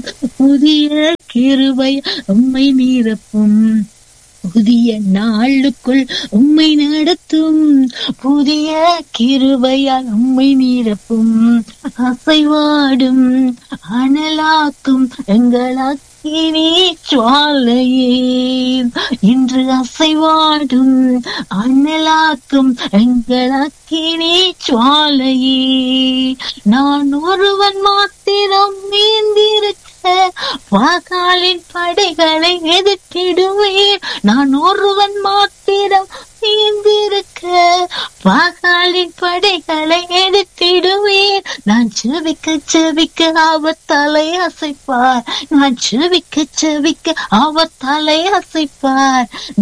புதிய கிருபை உம்மை நிரப்பும் புதிய நாளுக்குள் உம்மை நடத்தும் புதிய கிருபையால் உம்மை நிரப்பும் அசைவாடும் அனலாக்கும் எங்களாக்கினே சுவாலையே இன்று அசைவாடும் அனலாக்கும் எங்களாக்கினே சுவாலையே நான் ஒருவன் மாத்திரம் மீந்திருக்க வாகாலின் படைகளை எதிர்த்திடுவேன் நான் ஒருவன் மாத்திரம் மீந்திருக்க வாகாலின் படைகளை எதிர்த்திடுவேன் நான் செவிக்க செவிக்க அவர் தலை அசைப்பார் நான் செவிக்க செவிக்க அவர் தலை அசைப்பார்